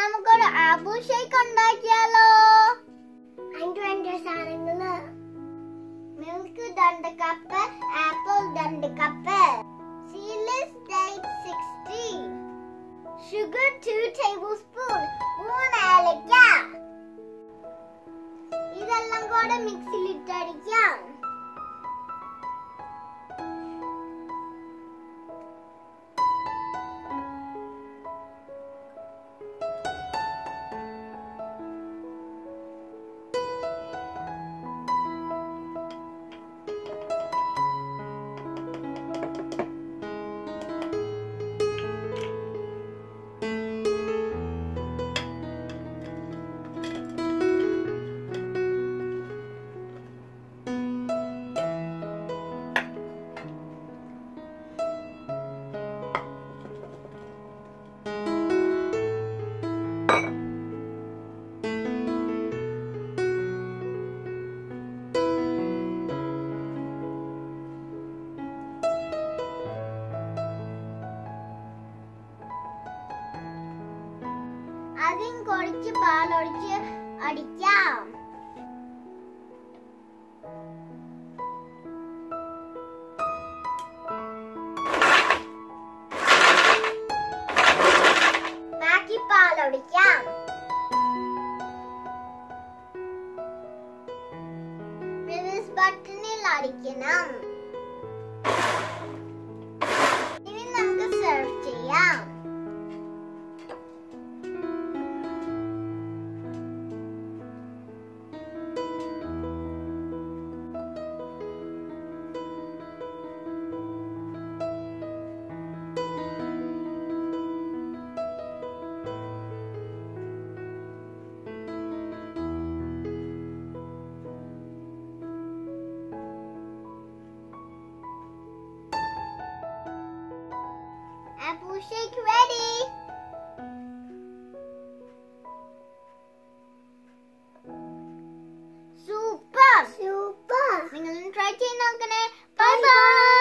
നമുക്കൊരു apple shake ഉണ്ടാക്കിയാലോ അതിന് വേണ്ട സാധനങ്ങള് മിൽക്ക് രണ്ട് കപ്പ് ആപ്പിൾ രണ്ട് cup seedless date sixty sugar two tablespoon മൂന്ന് ഏലക്ക ഇതെല്ലാം കൂടെ മിക്സിയിൽ ഇട്ടടിക്കാം ആദ്യം കുറച്ച് പാലൊഴിച്ച് അടിക്കാം ബാക്കി പാലൊഴിക്കാം റിവേഴ്സ് ബട്ടണിൽ അടിക്കണം ഇനി നമുക്ക് സെർവ് ചെയ്യാം Apple shake ready. Super super നിങ്ങൾ ട്രൈ ചെയ്ത് നോക്കണേ ബൈ ബൈ